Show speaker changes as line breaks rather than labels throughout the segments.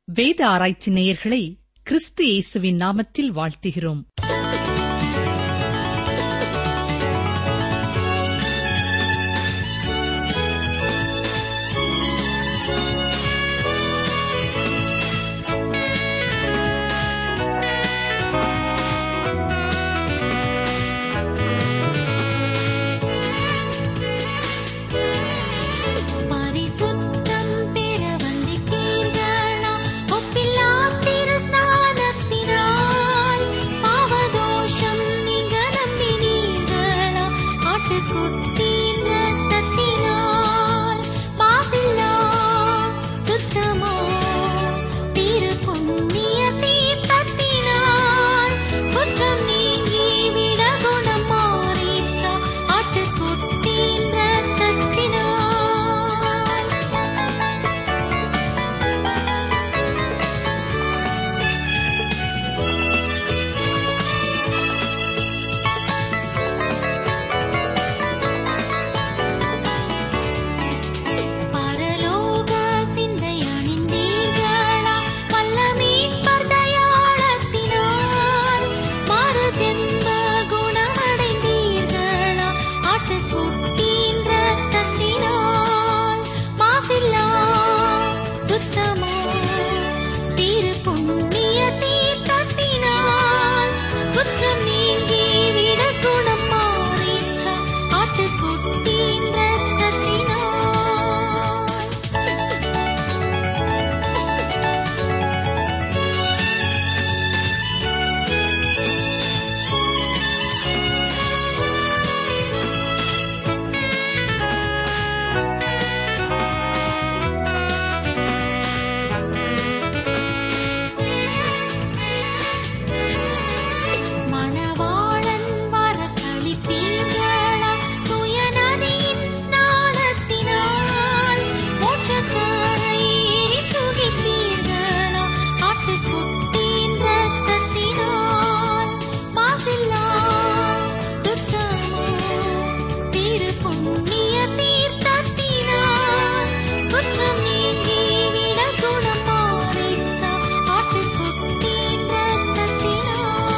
வேத ஆராய்ச்சி நேயர்களை கிறிஸ்து இயேசுவின் நாமத்தில் வாழ்த்துகிறோம்
பரிசுத்தம் பெற வந்திருக்கீர்களா ஒப்பில்லா திருஸ்நானத்தினால் பாவதோஷம் நீங்க நம்பினீர்களா ஆட்டுக்குட்டியின் ரத்தத்தினால் மாசில்லா சுத்தமோ திரு புண்ணிய தீர்த்தத்தினால் குற்றம் நீங்கி விட குணம் மாறிற்றா ஆட்டுக்குட்டியின் ரத்தத்தினால் பரலோக சிந்தை அணிந்தீர்களா வல்லமீன் பர்தயாளத்தினால் மறு ஜென்ம குணமடைந்தீர்களா ஆட்டுக்குட்டியின் ரத்தத்தினால் மாசில்லா சுத்தமோ திரு புண்ணிய தீர்த்தத்தினால் குற்றம் நீங்கி விட குணம் மாறிற்றா ஆட்டுக்குட்டியின் ரத்தத்தினால் மணவாளன் வரக்களித்தீர்களா தூய நதியின் ஸ்நானத்தினால் மோட்சக்கரை சுகித்தீர்களா ஆட்டுக்குட்டியின் ரத்தத்தினால் மாசில்லா சுத்தமோ திரு புண்ணிய தீர்த்தத்தினால் குற்றம் நீங்கி விட குணம் மாறிற்றா ஆட்டுக்குட்டியின் ரத்தத்தினால்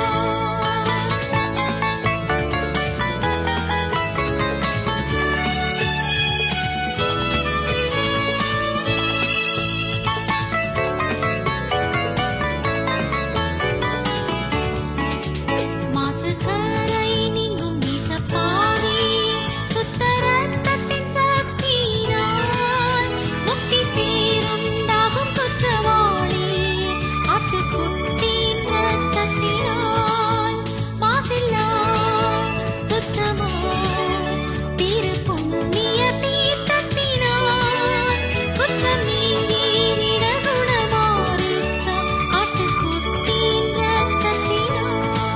மாசுகரை நீங்கும் வீசப்பாரி சுத்த ரத்தத்தின் சக்தியினால் முக்தி பேருண்டாகும் குற்றவாளி ஆட்டுக்குட்டியின் ரத்தத்தினால் மாசில்லா சுத்தமோ திரு புண்ணிய தீர்த்தத்தினால் குற்றம் நீங்கி விட குணமாறிற்றா ஆட்டுக்குட்டியின் ரத்தத்தினால்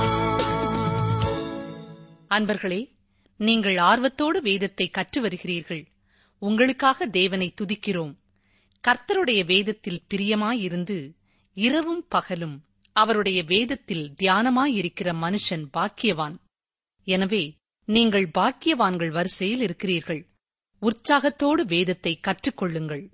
அன்பர்களே நீங்கள் ஆர்வத்தோடு வேதத்தை கற்று வருகிறீர்கள் உங்களுக்காக தேவனை துதிக்கிறோம் கர்த்தருடைய வேதத்தில் பிரியமாயிருந்து இரவும் பகலும் அவருடைய வேதத்தில் தியானமாயிருக்கிற மனுஷன் பாக்கியவான் எனவே நீங்கள் பாக்கியவான்கள் வரிசையில் இருக்கிறீர்கள் உற்சாகத்தோடு வேதத்தை கற்றுக்கொள்ளுங்கள்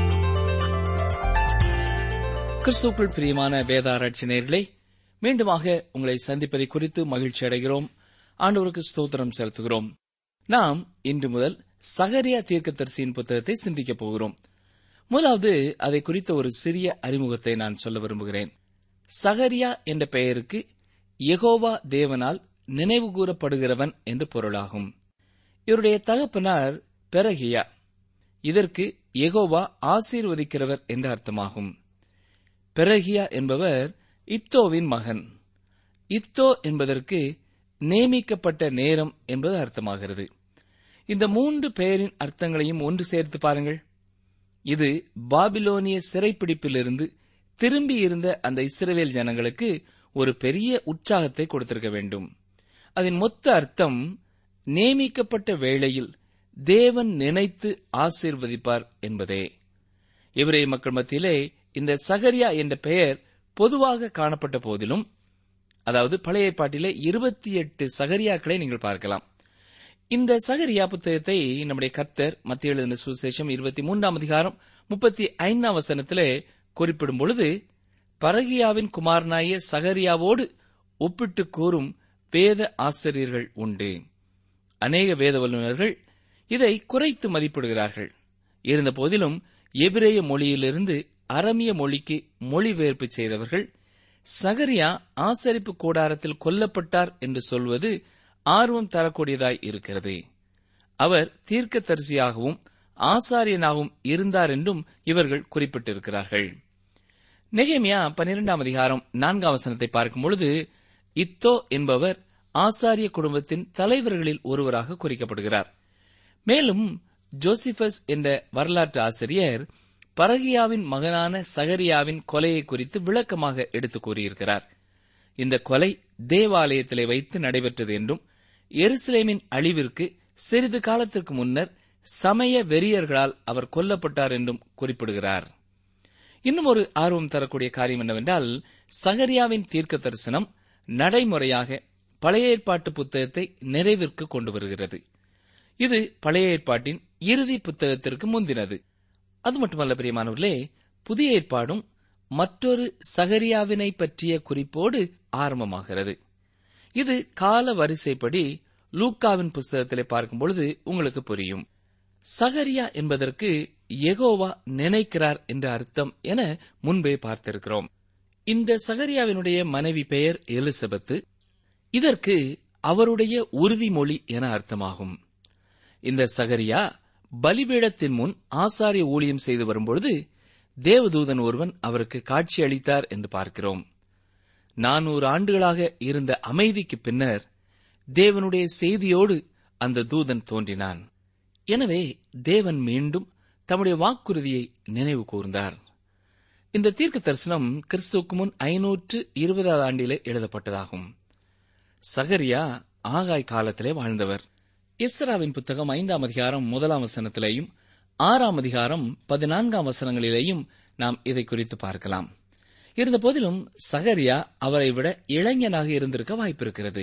கிறிஸ்துக்குள் பிரியமான வேத ஆராய்ச்சி நேயர்களே மீண்டுமாக உங்களை சந்திப்பதை குறித்து மகிழ்ச்சி அடைகிறோம் ஆண்டவருக்கு ஸ்தோத்திரம் செலுத்துகிறோம் நாம் இன்று முதல் சகரியா தீர்க்கதரிசியின் புத்தகத்தை சிந்திக்கப் போகிறோம் முதலாவது அதை குறித்த ஒரு சிறிய அறிமுகத்தை நான் சொல்ல விரும்புகிறேன் சகரியா என்ற பெயருக்கு யெகோவா தேவனால் நினைவு கூறப்படுகிறவன் என்று பொருளாகும் இவருடைய தகப்பனார் பெரகியா இதற்கு யெகோவா ஆசீர்வதிக்கிறவர் என்று அர்த்தமாகும் பெரகியா என்பவர் இத்தோவின் மகன் இத்தோ என்பதற்கு நியமிக்கப்பட்ட நேரம் என்பது அர்த்தமாகிறது இந்த மூன்று பெயரின் அர்த்தங்களையும் ஒன்று சேர்த்து பாருங்கள் இது பாபிலோனிய சிறைப்பிடிப்பிலிருந்து திரும்பி இருந்த அந்த இஸ்ரவேல் ஜனங்களுக்கு ஒரு பெரிய உற்சாகத்தை கொடுத்திருக்க வேண்டும் அதன் மொத்த அர்த்தம் நியமிக்கப்பட்ட வேளையில் தேவன் நினைத்து ஆசீர்வதிப்பார் என்பதே இவரே மக்கள் மத்தியிலே இந்த சகரியா என்ற பெயர் பொதுவாக காணப்பட்ட போதிலும் அதாவது பழைய ஏற்பாட்டிலே இருபத்தி எட்டு சகரியாக்களை நீங்கள் பார்க்கலாம் இந்த சகரியா புத்தகத்தை நம்முடைய கர்த்தர் மத்திய எழுதின சுசேஷம் இருபத்தி மூன்றாம் அதிகாரம் முப்பத்தி ஐந்தாம் வசனத்திலே குறிப்பிடும் பொழுது பரகியாவின் குமாரனாய சகரியாவோடு ஒப்பிட்டு கூறும் வேத ஆசிரியர்கள் உண்டு அநேக வேத வல்லுநர்கள் இதை குறைத்து மதிப்பிடுகிறார்கள் இருந்த போதிலும் எபிரேய மொழியிலிருந்து அரமிய மொழிக்கு மொழிபெயர்ப்பு செய்தவர்கள் சகரியா ஆசரிப்பு கூடாரத்தில் கொல்லப்பட்டார் என்று சொல்வது ஆர்வம் தரக்கூடியதாய் இருக்கிறது அவர் தீர்க்கதரிசியாகவும் ஆசாரியனாகவும் இருந்தார் என்றும் இவர்கள் குறிப்பிட்டிருக்கிறார்கள் நெகேமியா பன்னிரெண்டாம் அதிகாரம் நான்காம் வசனத்தை பார்க்கும் பொழுது இத்தோ என்பவர் ஆசாரிய குடும்பத்தின் தலைவர்களில் ஒருவராக குறிக்கப்படுகிறார் மேலும் ஜோசிபஸ் என்ற வரலாற்று ஆசிரியர் பரகியாவின் மகனான சகரியாவின் கொலையை குறித்து விளக்கமாக எடுத்துக் கூறியிருக்கிறார் இந்த கொலை தேவாலயத்திலே வைத்து நடைபெற்றது என்றும் எருசலேமின் அழிவிற்கு சிறிது காலத்திற்கு முன்னர் சமய வெறியர்களால் அவர் கொல்லப்பட்டார் என்றும் குறிப்பிடுகிறார் இன்னும் ஒரு ஆர்வம் தரக்கூடிய காரியம் என்னவென்றால் சகரியாவின் தீர்க்க தரிசனம் நடைமுறையாக பழைய ஏற்பாட்டு புத்தகத்தை நிறைவிற்கு கொண்டு வருகிறது இது பழைய ஏற்பாட்டின் இறுதி புத்தகத்திற்கு முந்தினது அது மட்டுமல்ல பிரியமானவர்களே புதிய ஏற்பாடும் மற்றொரு சகரியாவினை பற்றிய குறிப்போடு ஆரம்பமாகிறது இது கால வரிசைப்படி லூக்காவின் புஸ்தகத்திலே பார்க்கும் பொழுது உங்களுக்கு புரியும் சகரியா என்பதற்கு எகோவா நினைக்கிறார் என்ற அர்த்தம் என முன்பே பார்த்திருக்கிறோம் இந்த சகரியாவினுடைய மனைவி பெயர் எலிசபெத்து இதற்கு அவருடைய உறுதிமொழி என அர்த்தமாகும் இந்த சகரியா பலிபீடத்தின் முன் ஆசாரிய ஊழியம் செய்து வரும்பொழுது தேவதூதன் ஒருவன் அவருக்கு காட்சி அளித்தார் என்று பார்க்கிறோம் நானூறு ஆண்டுகளாக இருந்த அமைதிக்கு பின்னர் தேவனுடைய செய்தியோடு அந்த தூதன் தோன்றினான் எனவே தேவன் மீண்டும் தம்முடைய வாக்குறுதியை நினைவு கூர்ந்தார் இந்த தீர்க்க தரிசனம் கிறிஸ்துவுக்கு முன் ஐநூற்று இருபதாவது ஆண்டிலே எழுதப்பட்டதாகும் சகரியா ஆகாய் காலத்திலே வாழ்ந்தவர் இஸ்ராவின் புத்தகம் ஐந்தாம் அதிகாரம் முதலாம் வசனத்திலேயும் ஆறாம் அதிகாரம் பதினான்காம் வசனங்களிலேயும் நாம் இதை குறித்து பார்க்கலாம் இருந்தபோதிலும் சகரியா அவரை விட இளைஞனாக இருந்திருக்க வாய்ப்பிருக்கிறது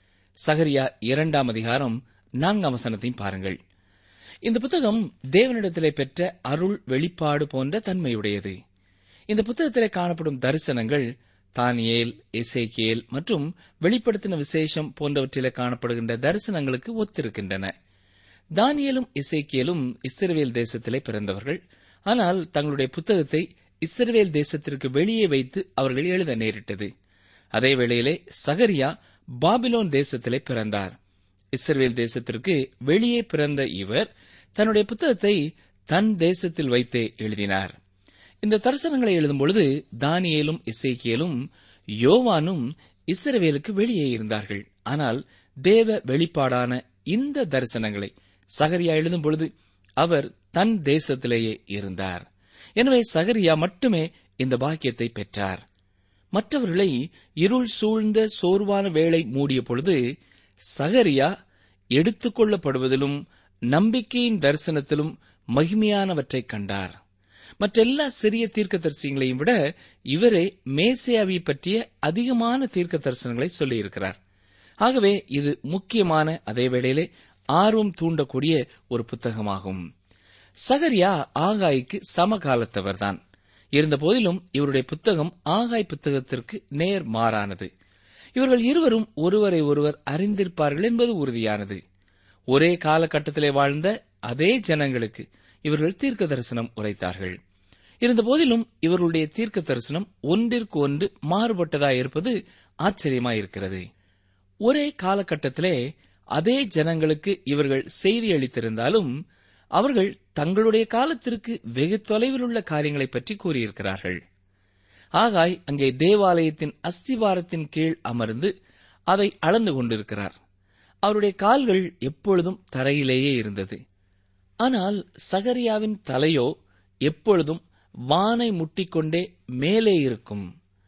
சகரியா இரண்டாம் அதிகாரம் நான்காம் வசனத்தையும் பாருங்கள் இந்த புத்தகம் தேவனிடத்திலே பெற்ற அருள் வெளிப்பாடு போன்ற தன்மையுடையது இந்த புத்தகத்திலே காணப்படும் தரிசனங்கள் தானியேல் எசேக்கியேல் மற்றும் வெளிப்படுத்தின விசேஷம் போன்றவற்றிலே காணப்படுகின்ற தரிசனங்களுக்கு ஒத்திருக்கின்றன தானியேலும் இசைக்கியலும் இஸ்ரவேல் தேசத்திலே பிறந்தவர்கள் ஆனால் தங்களுடைய புத்தகத்தை இஸ்ரவேல் தேசத்திற்கு வெளியே வைத்து அவர்கள் எழுத நேரிட்டது அதே வேளையிலே சகரியா பாபிலோன் தேசத்திலே பிறந்தார் இஸ்ரவேல் தேசத்திற்கு வெளியே பிறந்த இவர் தன்னுடைய புத்தகத்தை தன் தேசத்தில் வைத்தே எழுதினார் இந்த தரிசனங்களை எழுதும் பொழுது தானியேலும் இசைக்கியலும் யோவானும் இஸ்ரவேலுக்கு வெளியே இருந்தார்கள் ஆனால் தேவ வெளிப்பாடான இந்த தரிசனங்களை சகரியா எழுதும் பொழுது அவர் தன் தேசத்திலேயே இருந்தார் எனவே சகரியா மட்டுமே இந்த பாக்கியத்தை பெற்றார் மற்றவர்களை இருள் சூழ்ந்த சோர்வான வேளை மூடிய பொழுது சகரியா எடுத்துக்கொள்ளப்படுவதிலும் நம்பிக்கையின் தரிசனத்திலும் மகிமையானவற்றைக் கண்டார் மற்றெல்லா சிறிய தீர்க்க தரிசனங்களையும் விட இவரே மேசியாவை பற்றிய அதிகமான தீர்க்க தரிசனங்களை சொல்லியிருக்கிறார் ஆகவே இது முக்கியமான அதே வேளையிலே ஆர்வம் தூண்டக்கூடிய ஒரு புத்தகமாகும் சகரியா ஆகாய்க்கு சமகாலத்தவர்தான் இருந்தபோதிலும் இவருடைய புத்தகம் ஆகாய் புத்தகத்திற்கு நேர் மாறானது இவர்கள் இருவரும் ஒருவரை ஒருவர் அறிந்திருப்பார்கள் என்பது உறுதியானது ஒரே காலகட்டத்திலே வாழ்ந்த அதே ஜனங்களுக்கு இவர்கள் தீர்க்க தரிசனம் உரைத்தார்கள் இருந்தபோதிலும் இவர்களுடைய தீர்க்க தரிசனம் ஒன்றிற்கு ஒன்று மாறுபட்டதாயிருப்பது ஆச்சரியமாயிருக்கிறது ஒரே காலகட்டத்திலே அதே ஜனங்களுக்கு இவர்கள் செய்தி அளித்திருந்தாலும் அவர்கள் தங்களுடைய காலத்திற்கு வெகு தொலைவில் உள்ள காரியங்களைப் பற்றி கூறியிருக்கிறார்கள் ஆகாய் அங்கே தேவாலயத்தின் அஸ்திவாரத்தின் கீழ் அமர்ந்து அதை அளந்து கொண்டிருக்கிறார் அவருடைய கால்கள் எப்பொழுதும் தரையிலேயே இருந்தது ஆனால் சகரியாவின் தலையோ எப்பொழுதும் வானை முட்டிக்கொண்டே மேலே இருக்கும்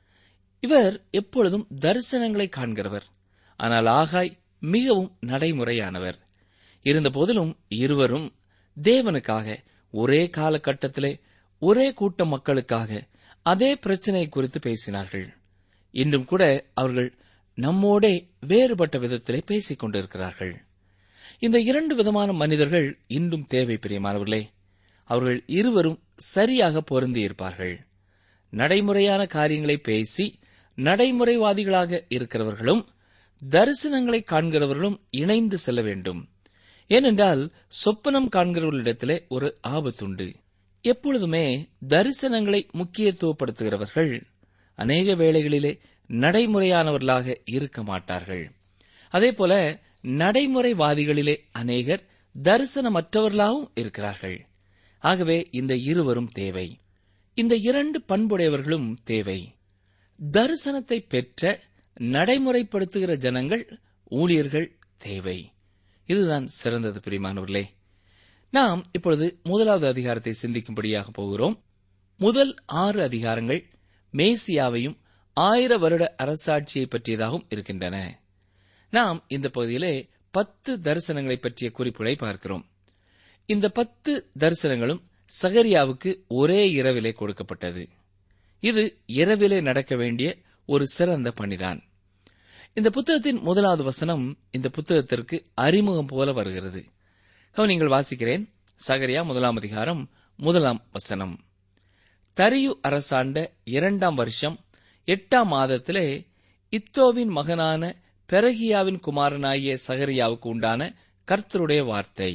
இவர் எப்பொழுதும் தரிசனங்களை காண்கிறவர் ஆனால் ஆகாய் மிகவும் நடைமுறையானவர் இருந்தபோதிலும் இருவரும் தேவனுக்காக ஒரே காலகட்டத்திலே ஒரே கூட்ட மக்களுக்காக அதே பிரச்சனை குறித்து பேசினார்கள் இன்றும் கூட அவர்கள் நம்மோடே வேறுபட்ட விதத்திலே பேசிக் கொண்டிருக்கிறார்கள் இந்த இரண்டு விதமான மனிதர்கள் இன்றும் தேவை பிரியமானவர்களே அவர்கள் இருவரும் சரியாக பொருந்தியிருப்பார்கள் நடைமுறையான காரியங்களை பேசி நடைமுறைவாதிகளாக இருக்கிறவர்களும் தரிசனங்களை காண்கிறவர்களும் இணைந்து செல்ல வேண்டும் ஏனென்றால் சொப்பனம் காண்கிறவர்களிடத்திலே ஒரு ஆபத்துண்டு எப்பொழுதுமே தரிசனங்களை முக்கியத்துவப்படுத்துகிறவர்கள் அநேக வேளைகளிலே நடைமுறையானவர்களாக இருக்க மாட்டார்கள் அதேபோல நடைமுறைவாதிகளிலே அநேகர் தரிசனமற்றவர்களாகவும் இருக்கிறார்கள் ஆகவே இந்த இருவரும் தேவை இந்த இரண்டு பண்புடையவர்களும் தேவை தரிசனத்தை பெற்ற நடைமுறைப்படுத்துகிற ஜனங்கள் ஊழியர்கள் தேவை இதுதான் சிறந்தது பிரிமானவர்களே நாம் இப்பொழுது முதலாவது அதிகாரத்தை சிந்திக்கும்படியாக போகிறோம் முதல் ஆறு அதிகாரங்கள் மேசியாவையும் ஆயிர வருட அரசாட்சியை பற்றியதாகவும் இருக்கின்றன நாம் இந்த பகுதியிலே பத்து தரிசனங்களை பற்றிய குறிப்புகளை பார்க்கிறோம் இந்த பத்து தரிசனங்களும் சகரியாவுக்கு ஒரே இரவிலே கொடுக்கப்பட்டது இது இரவிலே நடக்க வேண்டிய ஒரு சிறந்த பணிதான் இந்த புத்தகத்தின் முதலாவது வசனம் இந்த புத்தகத்திற்கு அறிமுகம் போல வருகிறது கவனிங்கள் வாசிக்கிறேன் சகரியா முதலாம் அதிகாரம் முதலாம் வசனம் தரியு அரசாண்ட இரண்டாம் வருஷம் எட்டாம் மாதத்திலே இத்தோவின் மகனான பெரகியாவின் குமாரனாகிய சகரியாவுக்கு உண்டான கர்த்தருடைய வார்த்தை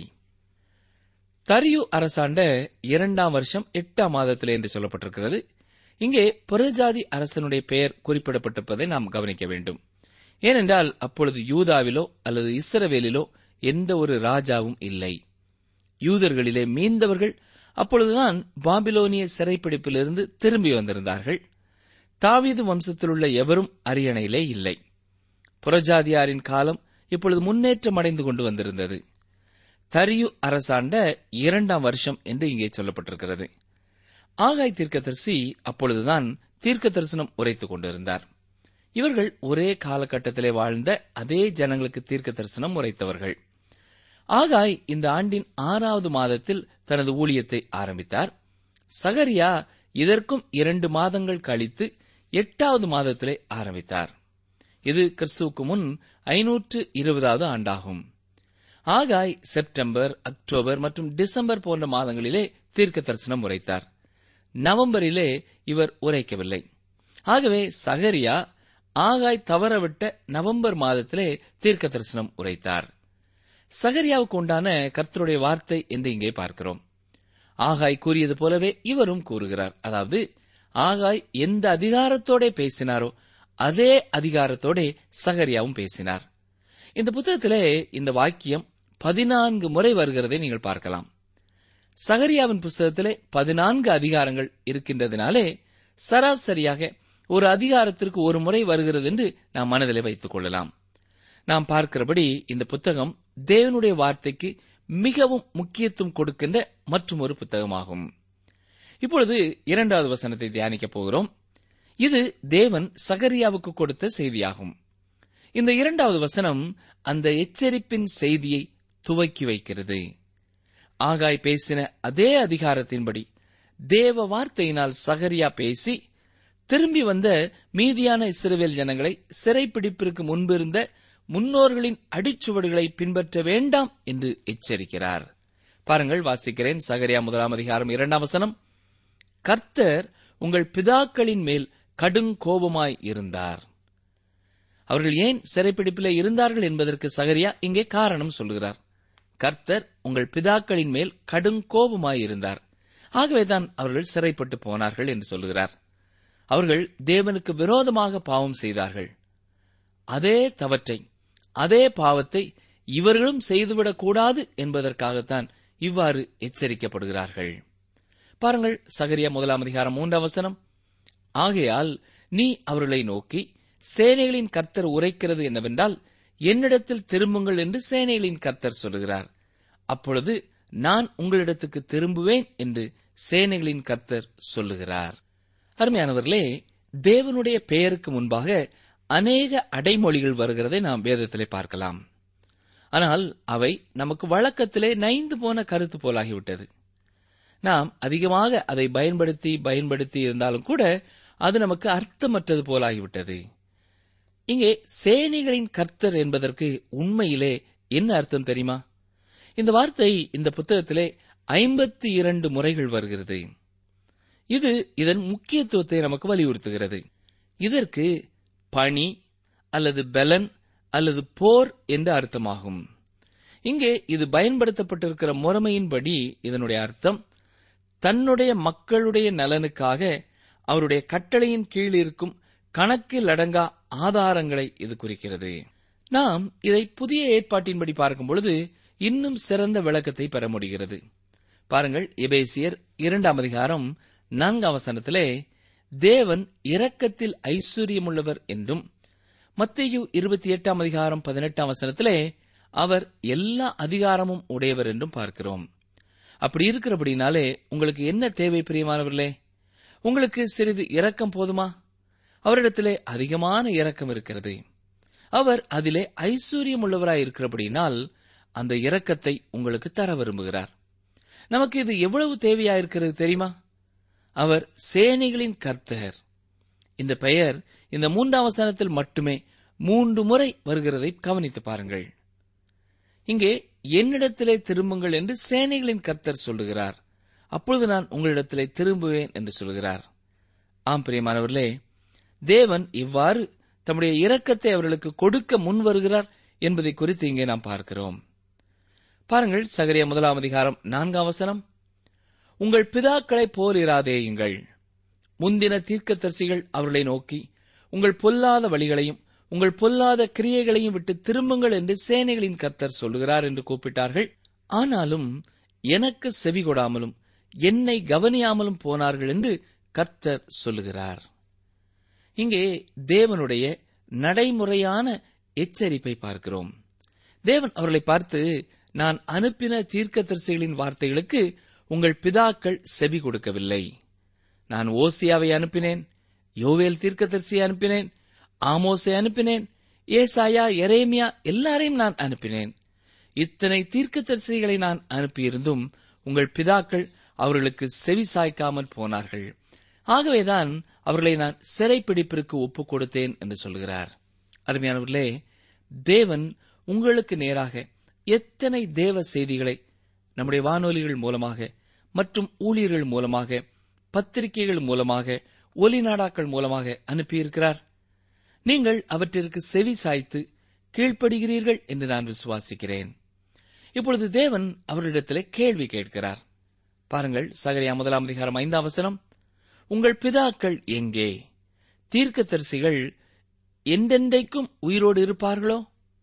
தரியு அரசாண்ட இரண்டாம் வருஷம் எட்டாம் மாதத்திலே என்று சொல்லப்பட்டிருக்கிறது இங்கே புறஜாதி அரசனுடைய பெயர் குறிப்பிடப்பட்டிருப்பதை நாம் கவனிக்க வேண்டும் ஏனென்றால் அப்பொழுது யூதாவிலோ அல்லது இஸ்ரவேலிலோ எந்த ஒரு ராஜாவும் இல்லை யூதர்களிலே மீந்தவர்கள் அப்பொழுதுதான் பாபிலோனிய சிறைப்பிடிப்பிலிருந்து திரும்பி வந்திருந்தார்கள் தாவீது வம்சத்திலுள்ள எவரும் அரியணையிலே இல்லை புறஜாதியாரின் காலம் இப்பொழுது முன்னேற்றம் அடைந்து கொண்டு வந்திருந்தது தரியு அரசாண்ட இரண்டாம் வருஷம் என்று இங்கே சொல்லப்பட்டிருக்கிறது ஆகாய் தீர்க்கதரிசி அப்பொழுதுதான் தீர்க்க தரிசனம் உரைத்துக் கொண்டிருந்தார் இவர்கள் ஒரே காலகட்டத்திலே வாழ்ந்த அதே ஜனங்களுக்கு தீர்க்க தரிசனம் உரைத்தவர்கள் ஆகாய் இந்த ஆண்டின் ஆறாவது மாதத்தில் தனது ஊழியத்தை ஆரம்பித்தார் சகரியா இதற்கும் இரண்டு மாதங்கள் கழித்து எட்டாவது மாதத்திலே ஆரம்பித்தார் இது கிறிஸ்துவுக்கு முன் ஐநூற்று இருபதாவது ஆண்டாகும் ஆகாய் செப்டம்பர் அக்டோபர் மற்றும் டிசம்பர் போன்ற மாதங்களிலே தீர்க்க தரிசனம் உரைத்தார் நவம்பரிலே இவர் உரைக்கவில்லை ஆகவே சகரியா ஆகாய் தவறவிட்ட நவம்பர் மாதத்திலே தீர்க்க தரிசனம் உரைத்தார் சகரியாவுக்கு உண்டான கர்த்தருடைய வார்த்தை என்று இங்கே பார்க்கிறோம் ஆகாய் கூறியது போலவே இவரும் கூறுகிறார் அதாவது ஆகாய் எந்த அதிகாரத்தோட பேசினாரோ அதே அதிகாரத்தோட சகரியாவும் பேசினார் இந்த புத்தகத்திலே இந்த வாக்கியம் பதினான்கு முறை வருகிறதை நீங்கள் பார்க்கலாம் சகரியாவின் புஸ்தகத்திலே பதினான்கு அதிகாரங்கள் இருக்கின்றதினாலே சராசரியாக ஒரு அதிகாரத்திற்கு ஒரு முறை வருகிறது என்று நாம் மனதிலே வைத்துக் கொள்ளலாம் நாம் பார்க்கிறபடி இந்த புத்தகம் தேவனுடைய வார்த்தைக்கு மிகவும் முக்கியத்துவம் கொடுக்கின்ற மற்றும் ஒரு புத்தகமாகும் இப்பொழுது இரண்டாவது வசனத்தை தியானிக்கப் போகிறோம் இது தேவன் சகரியாவுக்கு கொடுத்த செய்தியாகும் இந்த இரண்டாவது வசனம் அந்த எச்சரிப்பின் செய்தியை துவக்கி வைக்கிறது ஆகாய் பேசின அதே அதிகாரத்தின்படி தேவ வார்த்தையினால் சகரியா பேசி திரும்பி வந்த மீதியான இஸ்ரவேல் ஜனங்களை சிறைப்பிடிப்பிற்கு முன்பிருந்த முன்னோர்களின் அடிச்சுவடுகளை பின்பற்ற வேண்டாம் என்று எச்சரிக்கிறார் பாருங்கள் வாசிக்கிறேன் சகரியா முதலாம் அதிகாரம் இரண்டாம் வசனம் கர்த்தர் உங்கள் பிதாக்களின் மேல் கடுங்கோபமாய் இருந்தார் அவர்கள் ஏன் சிறைப்பிடிப்பிலே இருந்தார்கள் என்பதற்கு சகரியா இங்கே காரணம் சொல்கிறார் கர்த்தர் உங்கள் பிதாக்களின் மேல் கடுங்கோபமாய் இருந்தார் ஆகவேதான் அவர்கள் சிறைப்பட்டு போனார்கள் என்று சொல்கிறார் அவர்கள் தேவனுக்கு விரோதமாக பாவம் செய்தார்கள் அதே தவற்றை அதே பாவத்தை இவர்களும் செய்துவிடக் கூடாது என்பதற்காகத்தான் இவ்வாறு எச்சரிக்கப்படுகிறார்கள் பாருங்கள் சகரியா முதலாம் அதிகாரம் மூன்றாம் வசனம் ஆகையால் நீ அவர்களை நோக்கி சேனைகளின் கர்த்தர் உரைக்கிறது என்னவென்றால் என்னிடத்தில் திரும்புங்கள் என்று சேனைகளின் கர்த்தர் சொல்லுகிறார் அப்பொழுது நான் உங்களிடத்துக்கு திரும்புவேன் என்று சேனைகளின் கர்த்தர் சொல்லுகிறார் அருமையானவர்களே தேவனுடைய பெயருக்கு முன்பாக அநேக அடைமொழிகள் வருகிறதை நாம் வேதத்திலே பார்க்கலாம் ஆனால் அவை நமக்கு வழக்கத்திலே நைந்து போன கருத்து போலாகிவிட்டது நாம் அதிகமாக அதை பயன்படுத்தி பயன்படுத்தி இருந்தாலும் கூட அது நமக்கு அர்த்தமற்றது போலாகிவிட்டது இங்கே சேனைகளின் கர்த்தர் என்பதற்கு உண்மையிலே என்ன அர்த்தம் தெரியுமா இந்த வார்த்தை இந்த புத்தகத்திலே ஐம்பத்தி இரண்டு முறைகள் வருகிறது இது இதன் முக்கியத்துவத்தை நமக்கு வலியுறுத்துகிறது இதற்கு பணி அல்லது பலன் அல்லது போர் என்று அர்த்தமாகும் இங்கே இது பயன்படுத்தப்பட்டிருக்கிற முறைமையின்படி இதனுடைய அர்த்தம் தன்னுடைய மக்களுடைய நலனுக்காக அவருடைய கட்டளையின் கீழ் இருக்கும் கணக்கில் அடங்கா ஆதாரங்களை இது குறிக்கிறது நாம் இதை புதிய ஏற்பாட்டின்படி பார்க்கும் பொழுது இன்னும் சிறந்த விளக்கத்தை பெற முடிகிறது பாருங்கள் எபேசியர் இரண்டாம் அதிகாரம் நான்காம் வசனத்திலே தேவன் இரக்கத்தில் ஐஸ்வர்யமுள்ளவர் என்றும் மத்தேயு இருபத்தி எட்டாம் அதிகாரம் பதினெட்டாம் வசனத்திலே அவர் எல்லா அதிகாரமும் உடையவர் என்றும் பார்க்கிறோம் அப்படி இருக்கிறபடினாலே உங்களுக்கு என்ன தேவை பிரியமானவர்களே உங்களுக்கு சிறிது இரக்கம் போதுமா அவரிடத்திலே அதிகமான இரக்கம் இருக்கிறது அவர் அதிலே ஐஸ்வர்யம் உள்ளவராய் இருக்கிறபடினால் அந்த இரக்கத்தை உங்களுக்கு தர விரும்புகிறார் நமக்கு இது எவ்வளவு தேவையாயிருக்கிறது தெரியுமா அவர் சேனைகளின் கர்த்தர் இந்த பெயர் இந்த மூன்றாம் வசனத்தில் மட்டுமே மூன்று முறை வருகிறதை கவனித்து பாருங்கள் இங்கே என்னிடத்திலே திரும்புங்கள் என்று சேனைகளின் கர்த்தர் சொல்லுகிறார் அப்பொழுது நான் உங்களிடத்திலே திரும்புவேன் என்று சொல்கிறார் ஆம் பிரியமானவர்களே தேவன் இவ்வாறு தம்முடைய இரக்கத்தை அவர்களுக்கு கொடுக்க முன் வருகிறார் என்பதை குறித்து இங்கே நாம் பார்க்கிறோம் பாருங்கள் சகரிய முதலாம் அதிகாரம் நான்காம் வசனம் உங்கள் பிதாக்களைப் போல் இராதேயுங்கள் முந்தின தீர்க்கதரிசிகள் அவர்களை நோக்கி உங்கள் பொல்லாத வழிகளையும் உங்கள் பொல்லாத கிரியைகளையும் விட்டு திரும்புங்கள் என்று சேனைகளின் கர்த்தர் சொல்லுகிறார் என்று கூப்பிட்டார்கள் ஆனாலும் எனக்கு செவி கொடாமலும் என்னை கவனியாமலும் போனார்கள் என்று கர்த்தர் சொல்லுகிறார் இங்கே தேவனுடைய நடைமுறையான எச்சரிப்பை பார்க்கிறோம் தேவன் அவர்களை பார்த்து நான் அனுப்பின தீர்க்கதரிசிகளின் வார்த்தைகளுக்கு உங்கள் பிதாக்கள் செவி கொடுக்கவில்லை நான் ஓசியாவை அனுப்பினேன் யோவேல் தீர்க்கதரிசியை அனுப்பினேன் ஆமோஸை அனுப்பினேன் ஏசாயா எரேமியா எல்லாரையும் நான் அனுப்பினேன் இத்தனை தீர்க்கதரிசிகளை நான் அனுப்பியிருந்தும் உங்கள் பிதாக்கள் அவர்களுக்கு செவி சாய்க்காமல் போனார்கள் ஆகவேதான் அவர்களை நான் சிறைப்பிடிப்பிற்கு ஒப்புக் கொடுத்தேன் என்று சொல்கிறார் அருமையானவர்களே தேவன் உங்களுக்கு நேராக எத்தனை தேவ செய்திகளை நம்முடைய வானொலிகள் மூலமாக மற்றும் ஊழியர்கள் மூலமாக பத்திரிகைகள் மூலமாக ஒலி நாடாக்கள் மூலமாக அனுப்பியிருக்கிறார் நீங்கள் அவற்றிற்கு செவி சாய்த்து கீழ்ப்படுகிறீர்கள் என்று நான் விசுவாசிக்கிறேன் இப்பொழுது தேவன் அவர்களிடத்திலே கேள்வி கேட்கிறார் பாருங்கள் சகரியா முதலாம் அதிகாரம் ஐந்தாம் வசனம் உங்கள் பிதாக்கள் எங்கே தீர்க்கதரிசிகள் எந்தெண்டைக்கும் உயிரோடு இருப்பார்களோ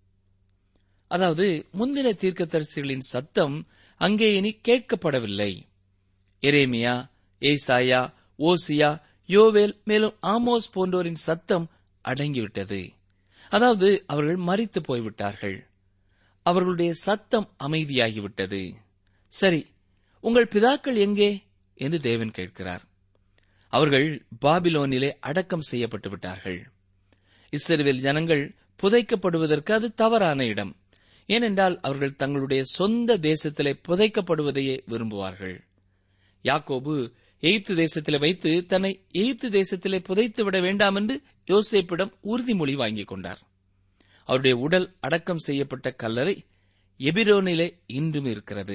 அதாவது முந்தின தீர்க்கதரிசிகளின் சத்தம் அங்கே இனி கேட்கப்படவில்லை எரேமியா ஏசாயா ஓசியா யோவேல் மேலும் ஆமோஸ் போன்றோரின் சத்தம் அடங்கிவிட்டது அதாவது அவர்கள் மறித்து போய்விட்டார்கள் அவர்களுடைய சத்தம் அமைதியாகிவிட்டது சரி உங்கள் பிதாக்கள் எங்கே என்று தேவன் கேட்கிறார் அவர்கள் பாபிலோனிலே அடக்கம் செய்யப்பட்டு விட்டார்கள் இஸ்ரவேல் ஜனங்கள் புதைக்கப்படுவதற்கு அது தவறான இடம் ஏனென்றால் அவர்கள் தங்களுடைய சொந்த தேசத்திலே புதைக்கப்படுவதையே விரும்புவார்கள் யாக்கோபு எய்த்து தேசத்திலே வைத்து தன்னை எய்த்து தேசத்திலே புதைத்து விட வேண்டாம் என்று யோசேப்பிடம் உறுதிமொழி வாங்கிக் கொண்டார் அவருடைய உடல் அடக்கம் செய்யப்பட்ட கல்லறை எபிரோனிலே இன்றும் இருக்கிறது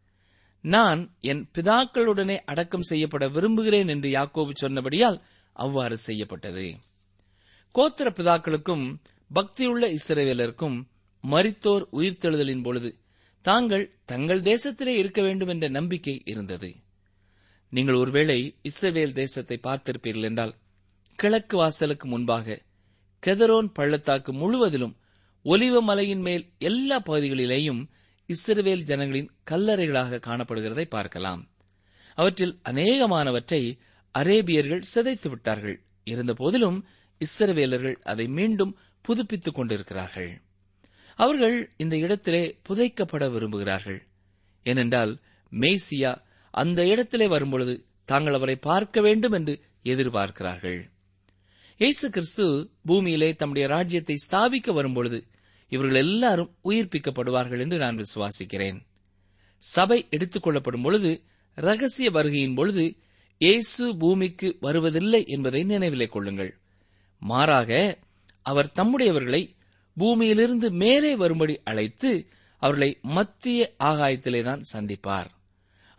நான் என் பிதாக்களுடனே அடக்கம் செய்யப்பட விரும்புகிறேன் என்று யாக்கோபு சொன்னபடியால் அவ்வாறு செய்யப்பட்டது கோத்திர பிதாக்களுக்கும் பக்தியுள்ள இஸ்ரவேலருக்கும் மரித்தோர் உயிர்த்தெழுதலின் பொழுது தாங்கள் தங்கள் தேசத்திலே இருக்க வேண்டும் என்ற நம்பிக்கை இருந்தது நீங்கள் ஒருவேளை இஸ்ரவேல் தேசத்தை பார்த்திருப்பீர்கள் என்றால் கிழக்கு வாசலுக்கு முன்பாக கெதரோன் பள்ளத்தாக்கு முழுவதிலும் ஒலிவ மலையின் மேல் எல்லா பகுதிகளிலேயும் இஸ்ரவேல் ஜனங்களின் கல்லறைகளாக காணப்படுகிறதை பார்க்கலாம் அவற்றில் அநேகமானவற்றை அரேபியர்கள் சிதைத்து விட்டார்கள் இருந்தபோதிலும் இஸ்ரவேலர்கள் அதை மீண்டும் புதுப்பித்துக் கொண்டிருக்கிறார்கள் அவர்கள் இந்த இடத்திலே புதைக்கப்பட விரும்புகிறார்கள் ஏனென்றால் மேசியா அந்த இடத்திலே வரும்பொழுது தாங்கள் அவரை பார்க்க வேண்டும் என்று எதிர்பார்க்கிறார்கள் இயேசு கிறிஸ்து பூமியிலே தம்முடைய ராஜ்யத்தை ஸ்தாபிக்க வரும்பொழுது இவர்கள் எல்லாரும் உயிர்ப்பிக்கப்படுவார்கள் என்று நான் விசுவாசிக்கிறேன் சபை எடுத்துக் கொள்ளப்படும் பொழுது ரகசிய வருகையின் பொழுது இயேசு பூமிக்கு வருவதில்லை என்பதை நினைவிலே கொள்ளுங்கள் மாறாக அவர் தம்முடையவர்களை பூமியிலிருந்து மேலே வரும்படி அழைத்து அவர்களை மத்திய ஆகாயத்திலே தான் சந்திப்பார்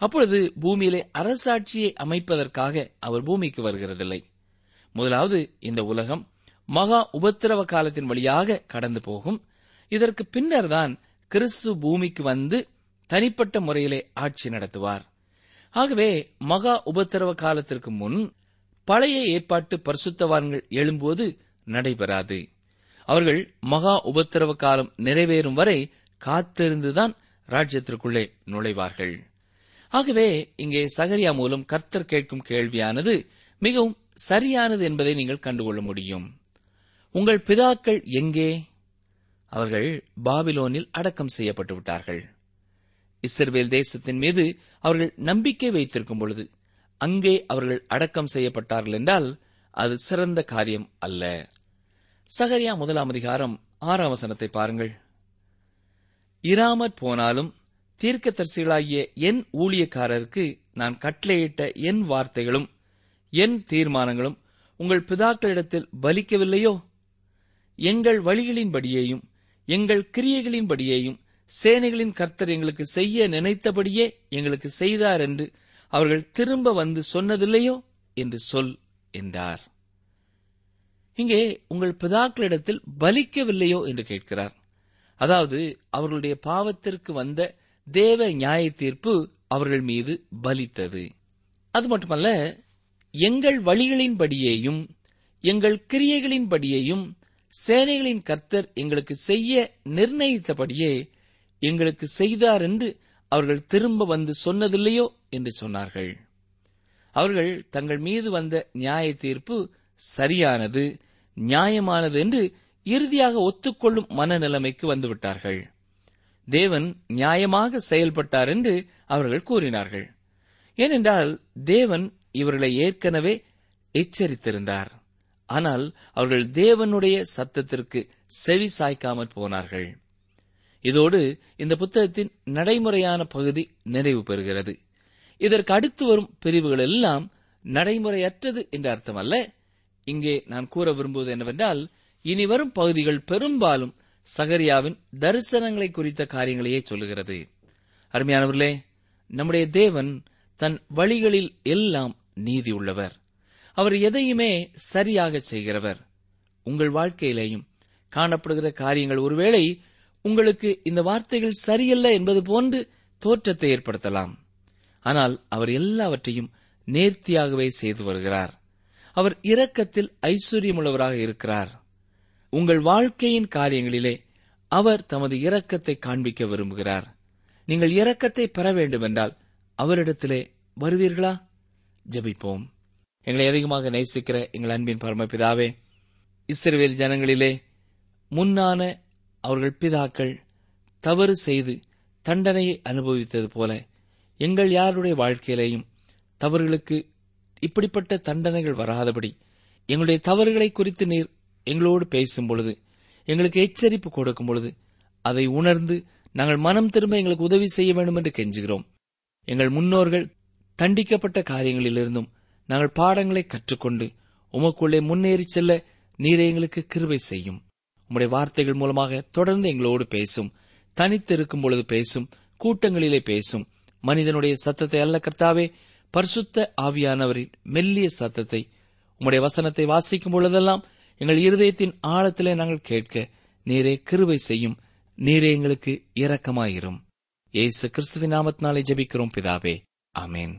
அப்பொழுது பூமியிலே அரசாட்சியை அமைப்பதற்காக அவர் பூமிக்கு வருகிறதில்லை முதலாவது இந்த உலகம் மகா உபத்திரவ காலத்தின் வழியாக கடந்து போகும் இதற்கு பின்னர்தான் கிறிஸ்து பூமிக்கு வந்து தனிப்பட்ட முறையிலே ஆட்சி நடத்துவார் ஆகவே மகா உபத்திரவ காலத்திற்கு முன் பழைய ஏற்பாட்டு பரிசுத்தவான்கள் எழும்போது நடைபெறாது அவர்கள் மகா உபத்திரவ காலம் நிறைவேறும் வரை காத்திருந்துதான் ராஜ்யத்திற்குள்ளே நுழைவார்கள் ஆகவே இங்கே சகரியா மூலம் கர்த்தர் கேட்கும் கேள்வியானது மிகவும் சரியானது என்பதை நீங்கள் கண்டுகொள்ள முடியும் உங்கள் பிதாக்கள் எங்கே அவர்கள் பாபிலோனில் அடக்கம் செய்யப்பட்டு விட்டார்கள் இஸ்ரவேல் தேசத்தின் மீது அவர்கள் நம்பிக்கை வைத்திருக்கும் பொழுது அங்கே அவர்கள் அடக்கம் செய்யப்பட்டார்கள் என்றால் அது சிறந்த காரியம் அல்ல சகரியா முதலாம் அதிகாரம் ஆறாம் வசனத்தை பாருங்கள் இராமற் போனாலும் தீர்க்கதரிசிகளாகிய என் ஊழியக்காரருக்கு நான் கட்டளையிட்ட என் வார்த்தைகளும் என் தீர்மானங்களும் உங்கள் பிதாக்களிடத்தில் பலிக்கவில்லையோ எங்கள் வழிகளின்படியேயும் எங்கள் கிரியைகளின்படியேயும் சேனைகளின் கர்த்தர் எங்களுக்கு செய்ய நினைத்தபடியே எங்களுக்கு செய்தார் என்று அவர்கள் திரும்ப வந்து சொன்னதில்லையோ என்று சொல் என்றார் இங்கே உங்கள் பிதாக்களிடத்தில் பலிக்கவில்லையோ என்று கேட்கிறார் அதாவது அவர்களுடைய பாவத்திற்கு வந்த தேவ நியாய தீர்ப்பு அவர்கள் மீது பலித்தது அது மட்டுமல்ல எங்கள் வழிகளின்படியேயும் எங்கள் கிரியைகளின்படியேயும் சேனைகளின் கர்த்தர் எங்களுக்கு செய்ய நிர்ணயித்தபடியே எங்களுக்கு செய்தார் என்று அவர்கள் திரும்ப வந்து சொன்னதில்லையோ என்று சொன்னார்கள் அவர்கள் தங்கள் மீது வந்த நியாய தீர்ப்பு சரியானது நியாயமானது என்று இறுதியாக ஒத்துக்கொள்ளும் மனநிலைமைக்கு வந்துவிட்டார்கள் தேவன் நியாயமாக செயல்பட்டார் என்று அவர்கள் கூறினார்கள் ஏனென்றால் தேவன் இவர்களை ஏற்கனவே எச்சரித்திருந்தார் ஆனால் அவர்கள் தேவனுடைய சத்தத்திற்கு செவி சாய்க்காமற் போனார்கள் இதோடு இந்த புத்தகத்தின் நடைமுறையான பகுதி நிறைவு பெறுகிறது இதற்கு அடுத்து வரும் பிரிவுகள் எல்லாம் நடைமுறையற்றது என்ற அர்த்தமல்ல இங்கே நான் கூற விரும்புவது என்னவென்றால் இனி வரும் பகுதிகள் பெரும்பாலும் சகரியாவின் தரிசனங்களை குறித்த காரியங்களையே சொல்லுகிறது அருமையானவர்களே நம்முடைய தேவன் தன் வழிகளில் எல்லாம் நீதி உள்ளவர் அவர் எதையுமே சரியாக செய்கிறவர் உங்கள் வாழ்க்கையிலேயும் காணப்படுகிற காரியங்கள் ஒருவேளை உங்களுக்கு இந்த வார்த்தைகள் சரியல்ல என்பது போன்று தோற்றத்தை ஏற்படுத்தலாம் ஆனால் அவர் எல்லாவற்றையும் நேர்த்தியாகவே செய்து வருகிறார் அவர் இரக்கத்தில் ஐஸ்வர்யமுள்ளவராக இருக்கிறார் உங்கள் வாழ்க்கையின் காரியங்களிலே அவர் தமது இரக்கத்தை காண்பிக்க விரும்புகிறார் நீங்கள் இரக்கத்தை பெற வேண்டுமென்றால் அவரிடத்திலே வருவீர்களா ஜெபிப்போம் எங்களை அதிகமாக நேசிக்கிற எங்கள் அன்பின் பரமபிதாவே இஸ்ரவேல் ஜனங்களிலே முன்னான அவர்கள் பிதாக்கள் தவறு செய்து தண்டனையை அனுபவித்தது போல எங்கள் யாருடைய வாழ்க்கையிலேயும் தவறுகளுக்கு இப்படிப்பட்ட தண்டனைகள் வராதபடி எங்களுடைய தவறுகளை குறித்து நீர் எங்களோடு பேசும் பொழுது எங்களுக்கு எச்சரிப்பு கொடுக்கும் பொழுது அதை உணர்ந்து நாங்கள் மனம் திரும்ப எங்களுக்கு உதவி செய்ய வேண்டும் என்று கெஞ்சுகிறோம் எங்கள் முன்னோர்கள் தண்டிக்கப்பட்ட காரியங்களிலிருந்தும் நாங்கள் பாடங்களை கற்றுக்கொண்டு உமக்குள்ளே முன்னேறி செல்ல நீரை எங்களுக்கு கிருபை செய்யும் உம்முடைய வார்த்தைகள் மூலமாக தொடர்ந்து எங்களோடு பேசும் தனித்து இருக்கும் பொழுது பேசும் கூட்டங்களிலே பேசும் மனிதனுடைய சத்தத்தை அல்ல கர்த்தாவே பரிசுத்த ஆவியானவரின் மெல்லிய சத்தத்தை உம்முடைய வசனத்தை வாசிக்கும் பொழுதெல்லாம் எங்கள் இருதயத்தின் ஆழத்திலே நாங்கள் கேட்க நீரே கிருபை செய்யும் நீரே எங்களுக்கு இரக்கமாயிரும் ஏசு கிறிஸ்துவின் நாமத்தினாலே ஜெபிக்கிறோம் பிதாவே ஆமேன்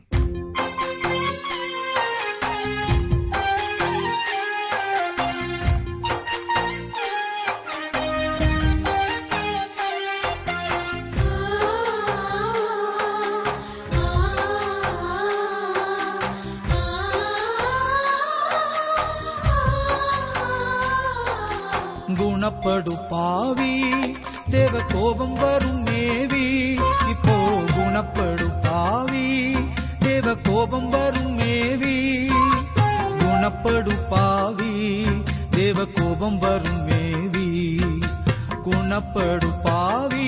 குணப்படு பாவி தேவ கோபம் வரும் மேவி இப்போ குணப்படு பாவி தேவ கோபம் வரும் மேவி குணப்படு பாவி தேவ கோபம் வரும் மேவி குணப்படு பாவி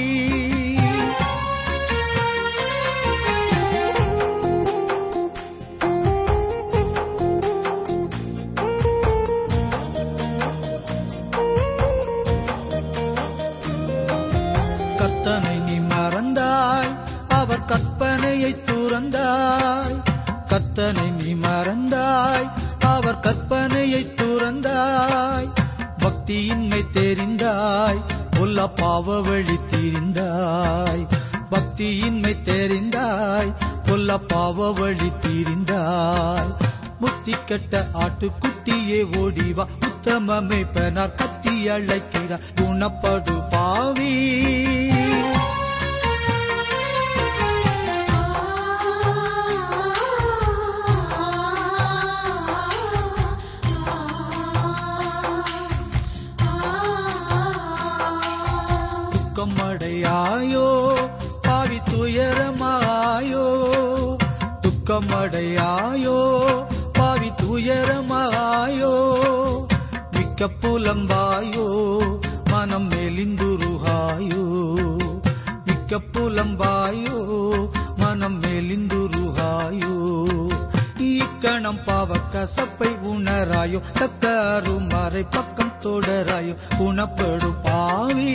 கர்த்தனை நீ மறந்தாய் அவர் கற்பனையை துறந்தாய் துறந்தாய் பக்தியின்மை தெரிந்தாய் உள்ள பாவ வழி தீரிந்தாய் பக்தியின்மை தெரிந்தாய் உள்ள பாவ வழி தீரிந்தாய் முத்தி கெட்ட ஆட்டுக்குட்டியே ஓடிவா உத்தமமே பெனார் கத்தி அழைக்கிறார் குணப்படு பாவி துக்கமடையாயோ பாவி துயரமாயோ துக்கமடையாயோ பாவி துயரமாயோ மிக்க புலம்பாயோ மனம் மெலிந்துருகாயோ மிக்க புலம்பாயோ மனம் மெலிந்துருகாயோ இக்கணம் பாவ கசப்பை உணராயோ தக்க அருமறை பக்கம் தொடராயோ குணப்படு பாவி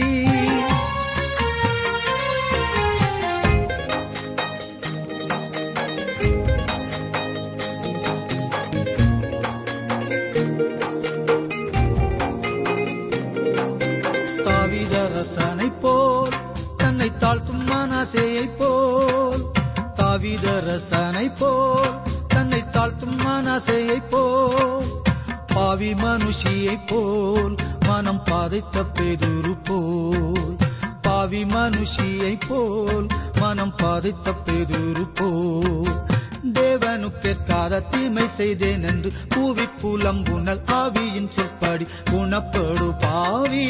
தாவிதரசனை போல் தன்னை தாழ்த்தும் மனசேயை போல் தாவிதரசனை போல் தன்னை தாழ்த்தும் மனசேயை போல் பாவி மனுஷியை போல் மனம் பாதைத்த பெதுரு போல் பாவி மனுஷியை போல் மனம் பாதைத்த பெதுரு போல் தேவனுக்கேற்காத தீமை செய்தேன் என்று கூவி புலம்புணல் ஆவியின் சொற்படி குணப்படு பாவி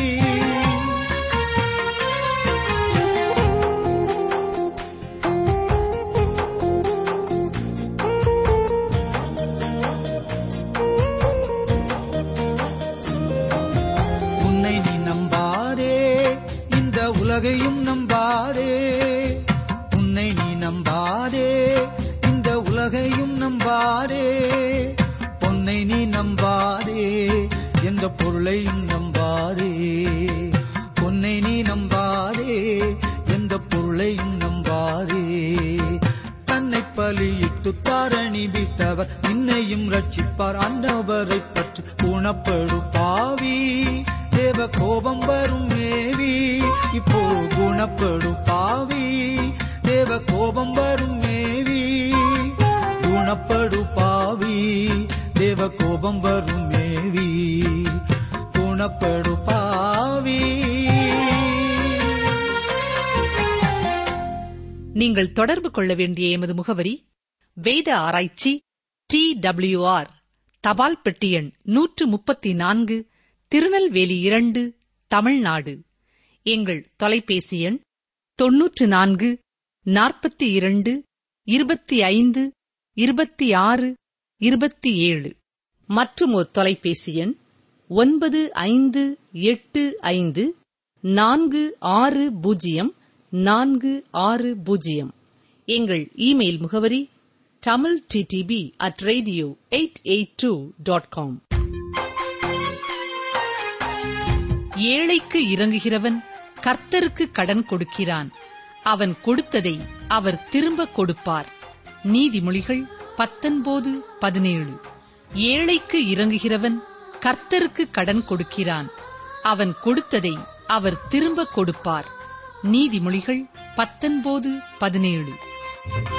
உன்னை நீ நம்பாதே இந்த உலகையும் நம்பாதே உன்னை நீ நம்பாதே இந்த உலகையும் நம்பாதே பொன்னை நீ நம்பாதே எந்த பொருளையும் நம்பாதே பொன்னை நீ நம்பாதே எந்த பொருளையும் நம்பாதே தன்னை பலியிட்டு தாரணி விட்டவர் இன்னையும் ரட்சிப்பார் அன்னவரை பற்றி குணப்படு பாவி தேவ கோபம் வரும் மேவி இப்போ குணப்படு பாவி தேவ கோபம் வரும் மேவி குணப்படு பாவி தேவ கோபம் வரும் மேவி குணப்படு பாவி
நீங்கள் தொடர்பு கொள்ள வேண்டிய எமது முகவரி வேத ஆராய்ச்சி டி டபிள்யூஆர் தபால் பெட்டி எண் நூற்று முப்பத்தி நான்கு திருநெல்வேலி இரண்டு தமிழ்நாடு எங்கள் தொலைபேசி எண் தொன்னூற்று நான்கு நாற்பத்தி இரண்டு இருபத்தி ஐந்து இருபத்தி ஆறு இருபத்தி ஏழு மற்றும் ஒரு தொலைபேசி எண் ஒன்பது ஐந்து எட்டு ஐந்து நான்கு ஆறு பூஜ்ஜியம் நான்கு ஆறு பூஜ்ஜியம் எங்கள் இமெயில் முகவரி Tamil DTP at radio eight eight two dot com ஏழைக்கு இறங்குகிறவன் கர்த்தருக்கு கடன் கொடுக்கிறான் அவன் கொடுத்ததை அவர் திரும்ப கொடுப்பார் நீதிமொழிகள் பத்தொன்பது பதினேழு ஏழைக்கு இறங்குகிறவன் கர்த்தருக்கு கடன் கொடுக்கிறான் அவன் கொடுத்ததை அவர் திரும்ப கொடுப்பார் நீதிமொழிகள் பத்தொன்பது பதினேழு